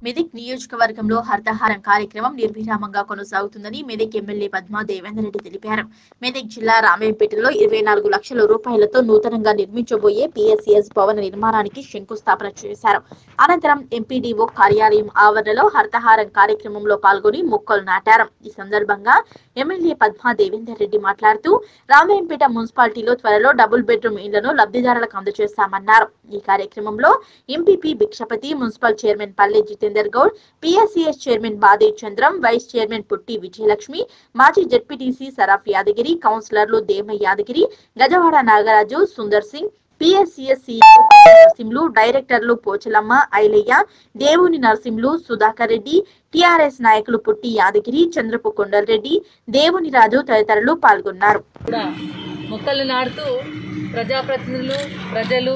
మెదక్ నియోజకవర్గంలో హర్తహారం కార్యక్రమం నిర్విరామంగా కొనసాగుతుందని మెదక్ ఎమ్మెల్యే పద్మా దేవేందర్ రెడ్డి తెలిపారు మెదక్ జిల్లా రామేంపేటలో ఇరవై నాలుగు లక్షల రూపాయలతో నూతనంగా నిర్మించబోయే పిఎస్సిఎస్ భవన నిర్మాణానికి శంకుస్థాపన చేశారు అనంతరం ఎంపీడీఓ కార్యాలయం ఆవరణలో హర్తహారం కార్యక్రమంలో పాల్గొని మొక్కలు నాటారు ఈ సందర్భంగా ఎమ్మెల్యే పద్మా దేవేందర్ రెడ్డి మాట్లాడుతూ రామేంపేట మున్సిపాలిటీలో త్వరలో డబుల్ బెడ్రూమ్ ఇళ్లను లబ్ధిదారులకు అందజేస్తామన్నారు ఈ కార్యక్రమంలో ఎంపీపీ భిక్షపతి మున్సిపల్ చైర్మన్ పల్లె జితేందర్ గౌడ్ పిఎస్సిఎస్ చైర్మన్ బాదే చంద్రం వైస్ చైర్మన్ పుట్టి విజయలక్ష్మి మాజీ జడ్పీటీసీ సరాఫ్ యాదగిరి కౌన్సిలర్లు దేమ యాదగిరి గజవాడ నాగరాజు సుందర్ సింగ్ పిఎస్సిఎస్ సీఈఓ నరసింహులు డైరెక్టర్లు పోచలమ్మ ఐలయ్య దేవుని నరసింహులు సుధాకర్ రెడ్డి టిఆర్ఎస్ నాయకులు పుట్టి యాదగిరి చంద్రపు కొండలరెడ్డి దేవుని రాజు తదితరులు పాల్గొన్నారు కూడా మొక్కలు నాటుతూ ప్రజాప్రతినిధులు ప్రజలు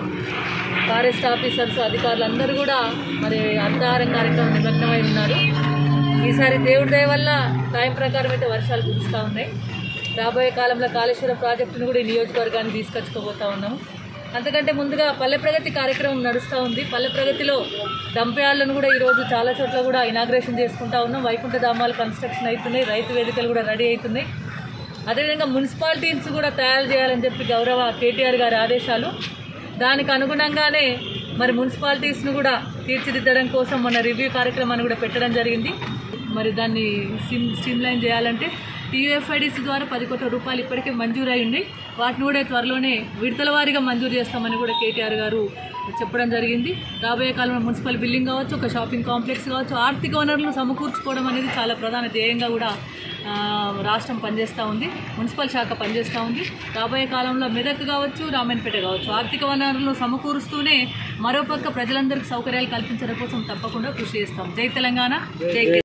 ఫారెస్ట్ ఆఫీసర్స్ అధికారులు అందరూ కూడా మరి అంతహారం కార్యక్రమం నిమగ్నమై ఉన్నారు ఈసారి దేవుడి దయ వల్ల టైం ప్రకారం అయితే వర్షాలు కురుస్తూ ఉన్నాయి రాబోయే కాలంలో కాళేశ్వరం ప్రాజెక్టును కూడా ఈ నియోజకవర్గానికి తీసుకొచ్చుకోబోతా ఉన్నాము అంతకంటే ముందుగా పల్లె ప్రగతి కార్యక్రమం నడుస్తూ ఉంది పల్లె ప్రగతిలో డంపయాలను కూడా ఈరోజు చాలా చోట్ల కూడా ఇనాగ్రేషన్ చేసుకుంటా ఉన్నాం వైకుంఠ ధామాలు కన్స్ట్రక్షన్ అవుతున్నాయి రైతు వేదికలు కూడా రెడీ అవుతున్నాయి అదేవిధంగా మున్సిపాలిటీస్ కూడా తయారు చేయాలని చెప్పి గౌరవ కేటీఆర్ గారి ఆదేశాలు దానికి అనుగుణంగానే మరి మున్సిపాలిటీస్ను కూడా తీర్చిదిద్దడం కోసం మన రివ్యూ కార్యక్రమాన్ని కూడా పెట్టడం జరిగింది మరి దాన్ని సిమ్ స్ట్రీమ్లైన్ చేయాలంటే టీయూఎఫ్ఐడిసి ద్వారా పది కోట్ల రూపాయలు ఇప్పటికే మంజూరు అయ్యింది వాటిని కూడా త్వరలోనే విడతల వారీగా మంజూరు చేస్తామని కూడా కేటీఆర్ గారు చెప్పడం జరిగింది రాబోయే కాలంలో మున్సిపల్ బిల్డింగ్ కావచ్చు ఒక షాపింగ్ కాంప్లెక్స్ కావచ్చు ఆర్థిక వనరులను సమకూర్చుకోవడం అనేది చాలా ప్రధాన ధ్యేయంగా కూడా ఆ, రాష్ట్రం పనిచేస్తూ ఉంది మున్సిపల్ శాఖ పనిచేస్తూ ఉంది రాబోయే కాలంలో మెదక్ కావచ్చు రామాయణపేట కావచ్చు ఆర్థిక వనరులను సమకూరుస్తూనే మరోపక్క ప్రజలందరికీ సౌకర్యాలు కల్పించడం కోసం తప్పకుండా కృషి చేస్తాం జై తెలంగాణ జై కే-